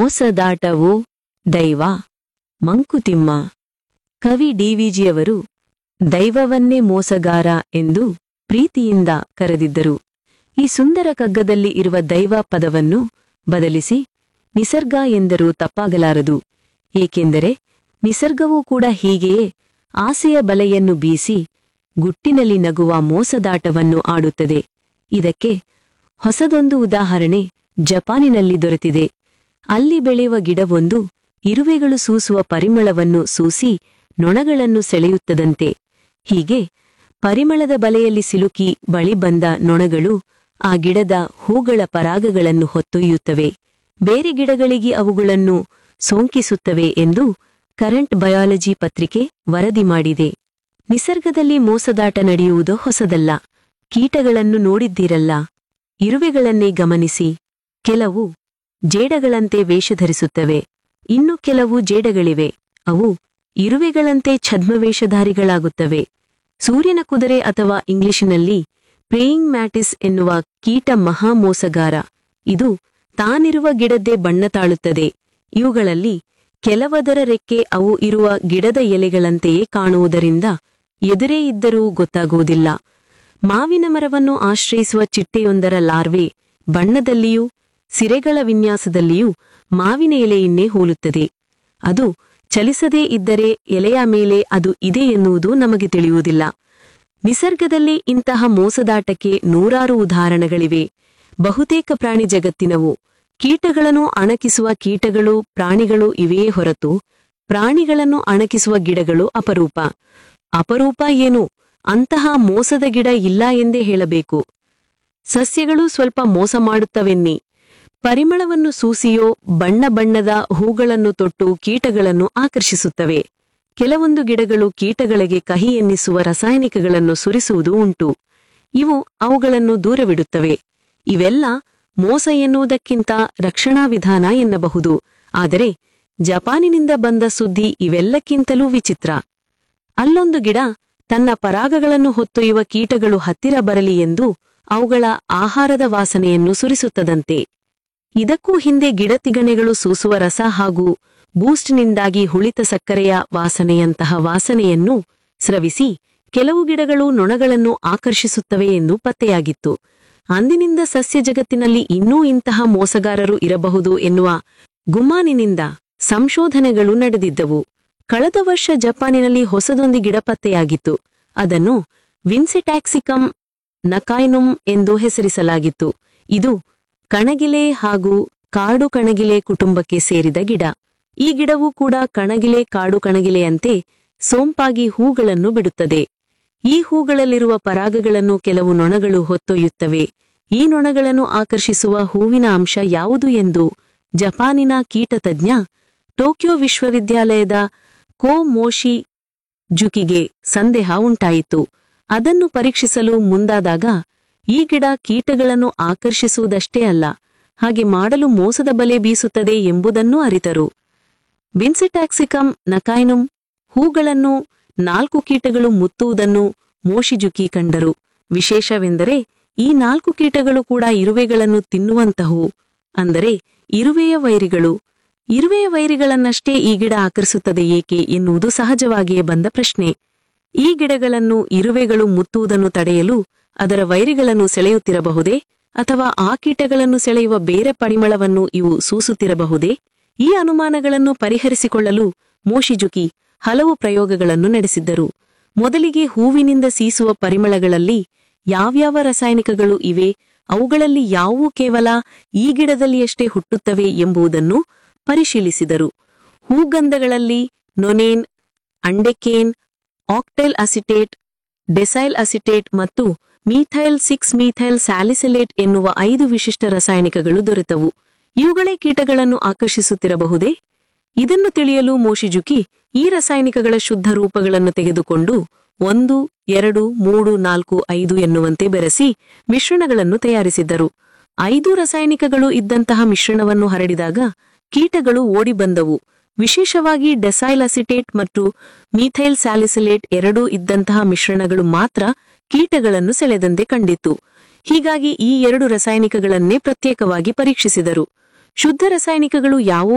ಮೋಸದಾಟವು ದೈವ ಮಂಕುತಿಮ್ಮ ಕವಿ ಡಿವಿಜಿಯವರು ದೈವವನ್ನೇ ಮೋಸಗಾರ ಎಂದು ಪ್ರೀತಿಯಿಂದ ಕರೆದಿದ್ದರು ಈ ಸುಂದರ ಕಗ್ಗದಲ್ಲಿ ಇರುವ ದೈವ ಪದವನ್ನು ಬದಲಿಸಿ ನಿಸರ್ಗ ಎಂದರೂ ತಪ್ಪಾಗಲಾರದು ಏಕೆಂದರೆ ನಿಸರ್ಗವೂ ಕೂಡ ಹೀಗೆಯೇ ಆಸೆಯ ಬಲೆಯನ್ನು ಬೀಸಿ ಗುಟ್ಟಿನಲ್ಲಿ ನಗುವ ಮೋಸದಾಟವನ್ನು ಆಡುತ್ತದೆ ಇದಕ್ಕೆ ಹೊಸದೊಂದು ಉದಾಹರಣೆ ಜಪಾನಿನಲ್ಲಿ ದೊರೆತಿದೆ ಅಲ್ಲಿ ಬೆಳೆಯುವ ಗಿಡವೊಂದು ಇರುವೆಗಳು ಸೂಸುವ ಪರಿಮಳವನ್ನು ಸೂಸಿ ನೊಣಗಳನ್ನು ಸೆಳೆಯುತ್ತದಂತೆ ಹೀಗೆ ಪರಿಮಳದ ಬಲೆಯಲ್ಲಿ ಸಿಲುಕಿ ಬಳಿ ಬಂದ ನೊಣಗಳು ಆ ಗಿಡದ ಹೂಗಳ ಪರಾಗಗಳನ್ನು ಹೊತ್ತೊಯ್ಯುತ್ತವೆ ಬೇರೆ ಗಿಡಗಳಿಗೆ ಅವುಗಳನ್ನು ಸೋಂಕಿಸುತ್ತವೆ ಎಂದು ಕರೆಂಟ್ ಬಯಾಲಜಿ ಪತ್ರಿಕೆ ವರದಿ ಮಾಡಿದೆ ನಿಸರ್ಗದಲ್ಲಿ ಮೋಸದಾಟ ನಡೆಯುವುದು ಹೊಸದಲ್ಲ ಕೀಟಗಳನ್ನು ನೋಡಿದ್ದೀರಲ್ಲ ಇರುವೆಗಳನ್ನೇ ಗಮನಿಸಿ ಕೆಲವು ಜೇಡಗಳಂತೆ ವೇಷಧರಿಸುತ್ತವೆ ಇನ್ನು ಕೆಲವು ಜೇಡಗಳಿವೆ ಅವು ಇರುವೆಗಳಂತೆ ಛದ್ಮವೇಷಧಾರಿಗಳಾಗುತ್ತವೆ ಸೂರ್ಯನ ಕುದುರೆ ಅಥವಾ ಇಂಗ್ಲಿಷಿನಲ್ಲಿ ಪ್ರೇಯಿಂಗ್ ಮ್ಯಾಟಿಸ್ ಎನ್ನುವ ಕೀಟ ಮಹಾ ಮೋಸಗಾರ ಇದು ತಾನಿರುವ ಗಿಡದ್ದೇ ಬಣ್ಣ ತಾಳುತ್ತದೆ ಇವುಗಳಲ್ಲಿ ಕೆಲವದರ ರೆಕ್ಕೆ ಅವು ಇರುವ ಗಿಡದ ಎಲೆಗಳಂತೆಯೇ ಕಾಣುವುದರಿಂದ ಎದುರೇ ಇದ್ದರೂ ಗೊತ್ತಾಗುವುದಿಲ್ಲ ಮಾವಿನ ಮರವನ್ನು ಆಶ್ರಯಿಸುವ ಚಿಟ್ಟೆಯೊಂದರ ಲಾರ್ವೆ ಬಣ್ಣದಲ್ಲಿಯೂ ಸಿರೆಗಳ ವಿನ್ಯಾಸದಲ್ಲಿಯೂ ಮಾವಿನ ಎಲೆಯನ್ನೇ ಹೋಲುತ್ತದೆ ಅದು ಚಲಿಸದೇ ಇದ್ದರೆ ಎಲೆಯ ಮೇಲೆ ಅದು ಇದೆ ಎನ್ನುವುದು ನಮಗೆ ತಿಳಿಯುವುದಿಲ್ಲ ನಿಸರ್ಗದಲ್ಲಿ ಇಂತಹ ಮೋಸದಾಟಕ್ಕೆ ನೂರಾರು ಉದಾಹರಣೆಗಳಿವೆ ಬಹುತೇಕ ಪ್ರಾಣಿ ಜಗತ್ತಿನವು ಕೀಟಗಳನ್ನು ಅಣಕಿಸುವ ಕೀಟಗಳು ಪ್ರಾಣಿಗಳು ಇವೆಯೇ ಹೊರತು ಪ್ರಾಣಿಗಳನ್ನು ಅಣಕಿಸುವ ಗಿಡಗಳು ಅಪರೂಪ ಅಪರೂಪ ಏನು ಅಂತಹ ಮೋಸದ ಗಿಡ ಇಲ್ಲ ಎಂದೇ ಹೇಳಬೇಕು ಸಸ್ಯಗಳು ಸ್ವಲ್ಪ ಮೋಸ ಮಾಡುತ್ತವೆನ್ನಿ ಪರಿಮಳವನ್ನು ಸೂಸಿಯೋ ಬಣ್ಣ ಬಣ್ಣದ ಹೂಗಳನ್ನು ತೊಟ್ಟು ಕೀಟಗಳನ್ನು ಆಕರ್ಷಿಸುತ್ತವೆ ಕೆಲವೊಂದು ಗಿಡಗಳು ಕೀಟಗಳಿಗೆ ಕಹಿ ಎನ್ನಿಸುವ ರಾಸಾಯನಿಕಗಳನ್ನು ಸುರಿಸುವುದು ಉಂಟು ಇವು ಅವುಗಳನ್ನು ದೂರವಿಡುತ್ತವೆ ಇವೆಲ್ಲ ಮೋಸ ಎನ್ನುವುದಕ್ಕಿಂತ ರಕ್ಷಣಾ ವಿಧಾನ ಎನ್ನಬಹುದು ಆದರೆ ಜಪಾನಿನಿಂದ ಬಂದ ಸುದ್ದಿ ಇವೆಲ್ಲಕ್ಕಿಂತಲೂ ವಿಚಿತ್ರ ಅಲ್ಲೊಂದು ಗಿಡ ತನ್ನ ಪರಾಗಗಳನ್ನು ಹೊತ್ತೊಯ್ಯುವ ಕೀಟಗಳು ಹತ್ತಿರ ಬರಲಿ ಎಂದು ಅವುಗಳ ಆಹಾರದ ವಾಸನೆಯನ್ನು ಸುರಿಸುತ್ತದಂತೆ ಇದಕ್ಕೂ ಹಿಂದೆ ಗಿಡತಿಗಣೆಗಳು ಸೂಸುವ ರಸ ಹಾಗೂ ಬೂಸ್ಟ್ನಿಂದಾಗಿ ಹುಳಿತ ಸಕ್ಕರೆಯ ವಾಸನೆಯಂತಹ ವಾಸನೆಯನ್ನು ಸ್ರವಿಸಿ ಕೆಲವು ಗಿಡಗಳು ನೊಣಗಳನ್ನು ಆಕರ್ಷಿಸುತ್ತವೆ ಎಂದು ಪತ್ತೆಯಾಗಿತ್ತು ಅಂದಿನಿಂದ ಸಸ್ಯ ಜಗತ್ತಿನಲ್ಲಿ ಇನ್ನೂ ಇಂತಹ ಮೋಸಗಾರರು ಇರಬಹುದು ಎನ್ನುವ ಗುಮಾನಿನಿಂದ ಸಂಶೋಧನೆಗಳು ನಡೆದಿದ್ದವು ಕಳೆದ ವರ್ಷ ಜಪಾನಿನಲ್ಲಿ ಹೊಸದೊಂದು ಗಿಡ ಪತ್ತೆಯಾಗಿತ್ತು ಅದನ್ನು ವಿನ್ಸೆಟ್ಯಾಕ್ಸಿಕಮ್ ನಕಾಯ್ನುಮ್ ಎಂದು ಹೆಸರಿಸಲಾಗಿತ್ತು ಇದು ಕಣಗಿಲೆ ಹಾಗೂ ಕಾಡು ಕಣಗಿಲೆ ಕುಟುಂಬಕ್ಕೆ ಸೇರಿದ ಗಿಡ ಈ ಗಿಡವೂ ಕೂಡ ಕಣಗಿಲೆ ಕಾಡು ಕಣಗಿಲೆಯಂತೆ ಸೋಂಪಾಗಿ ಹೂಗಳನ್ನು ಬಿಡುತ್ತದೆ ಈ ಹೂಗಳಲ್ಲಿರುವ ಪರಾಗಗಳನ್ನು ಕೆಲವು ನೊಣಗಳು ಹೊತ್ತೊಯ್ಯುತ್ತವೆ ಈ ನೊಣಗಳನ್ನು ಆಕರ್ಷಿಸುವ ಹೂವಿನ ಅಂಶ ಯಾವುದು ಎಂದು ಜಪಾನಿನ ಕೀಟತಜ್ಞ ಟೋಕಿಯೋ ವಿಶ್ವವಿದ್ಯಾಲಯದ ಕೋ ಮೋಶಿ ಜುಕಿಗೆ ಸಂದೇಹ ಉಂಟಾಯಿತು ಅದನ್ನು ಪರೀಕ್ಷಿಸಲು ಮುಂದಾದಾಗ ಈ ಗಿಡ ಕೀಟಗಳನ್ನು ಆಕರ್ಷಿಸುವುದಷ್ಟೇ ಅಲ್ಲ ಹಾಗೆ ಮಾಡಲು ಮೋಸದ ಬಲೆ ಬೀಸುತ್ತದೆ ಎಂಬುದನ್ನೂ ಅರಿತರು ವಿನ್ಸೆಟ್ಯಾಕ್ಸಿಕಮ್ ನಕಾಯ್ನುಮ್ ಹೂಗಳನ್ನು ನಾಲ್ಕು ಕೀಟಗಳು ಮುತ್ತುವುದನ್ನು ಮೋಶಿಜುಕಿ ಕಂಡರು ವಿಶೇಷವೆಂದರೆ ಈ ನಾಲ್ಕು ಕೀಟಗಳು ಕೂಡ ಇರುವೆಗಳನ್ನು ತಿನ್ನುವಂತಹವು ಅಂದರೆ ಇರುವೆಯ ವೈರಿಗಳು ಇರುವೆಯ ವೈರಿಗಳನ್ನಷ್ಟೇ ಈ ಗಿಡ ಆಕರ್ಷಿಸುತ್ತದೆ ಏಕೆ ಎನ್ನುವುದು ಸಹಜವಾಗಿಯೇ ಬಂದ ಪ್ರಶ್ನೆ ಈ ಗಿಡಗಳನ್ನು ಇರುವೆಗಳು ಮುತ್ತುವುದನ್ನು ತಡೆಯಲು ಅದರ ವೈರಿಗಳನ್ನು ಸೆಳೆಯುತ್ತಿರಬಹುದೇ ಅಥವಾ ಆ ಕೀಟಗಳನ್ನು ಸೆಳೆಯುವ ಬೇರೆ ಪರಿಮಳವನ್ನು ಇವು ಸೂಸುತ್ತಿರಬಹುದೇ ಈ ಅನುಮಾನಗಳನ್ನು ಪರಿಹರಿಸಿಕೊಳ್ಳಲು ಮೋಶಿಜುಕಿ ಹಲವು ಪ್ರಯೋಗಗಳನ್ನು ನಡೆಸಿದ್ದರು ಮೊದಲಿಗೆ ಹೂವಿನಿಂದ ಸೀಸುವ ಪರಿಮಳಗಳಲ್ಲಿ ಯಾವ್ಯಾವ ರಾಸಾಯನಿಕಗಳು ಇವೆ ಅವುಗಳಲ್ಲಿ ಯಾವುವು ಕೇವಲ ಈ ಗಿಡದಲ್ಲಿಯಷ್ಟೇ ಹುಟ್ಟುತ್ತವೆ ಎಂಬುದನ್ನು ಪರಿಶೀಲಿಸಿದರು ಹೂಗಂಧಗಳಲ್ಲಿ nonane undecane octyl acetate decyl acetate ಮತ್ತು ಮೀಥೈಲ್ ಸಿಕ್ಸ್ ಮೀಥೈಲ್ ಸ್ಯಾಲಿಸಿಲೇಟ್ ಎನ್ನುವ ಐದು ವಿಶಿಷ್ಟ ರಾಸಾಯನಿಕಗಳು ದೊರೆತವು ಇವುಗಳೇ ಕೀಟಗಳನ್ನು ಆಕರ್ಷಿಸುತ್ತಿರಬಹುದೇ ಇದನ್ನು ತಿಳಿಯಲು ಮೋಶಿಜುಕಿ ಈ ರಾಸಾಯನಿಕಗಳ ಶುದ್ಧ ರೂಪಗಳನ್ನು ತೆಗೆದುಕೊಂಡು ಒಂದು ಎರಡು ಮೂರು ನಾಲ್ಕು ಐದು ಎನ್ನುವಂತೆ ಬೆರೆಸಿ ಮಿಶ್ರಣಗಳನ್ನು ತಯಾರಿಸಿದ್ದರು ಐದು ರಾಸಾಯನಿಕಗಳು ಇದ್ದಂತಹ ಮಿಶ್ರಣವನ್ನು ಹರಡಿದಾಗ ಕೀಟಗಳು ಓಡಿ ಬಂದವು ವಿಶೇಷವಾಗಿ ಡೆಸೈಲ್ ಅಸಿಟೇಟ್ ಮತ್ತು ಮೀಥೈಲ್ ಸ್ಯಾಲಿಸಿಲೇಟ್ ಎರಡೂ ಇದ್ದಂತಹ ಮಿಶ್ರಣಗಳು ಮಾತ್ರ ಕೀಟಗಳನ್ನು ಸೆಳೆದಂತೆ ಕಂಡಿತು ಹೀಗಾಗಿ ಈ ಎರಡು ರಾಸಾಯನಿಕಗಳನ್ನೇ ಪ್ರತ್ಯೇಕವಾಗಿ ಪರೀಕ್ಷಿಸಿದರು ಶುದ್ಧ ರಾಸಾಯನಿಕಗಳು ಯಾವುವು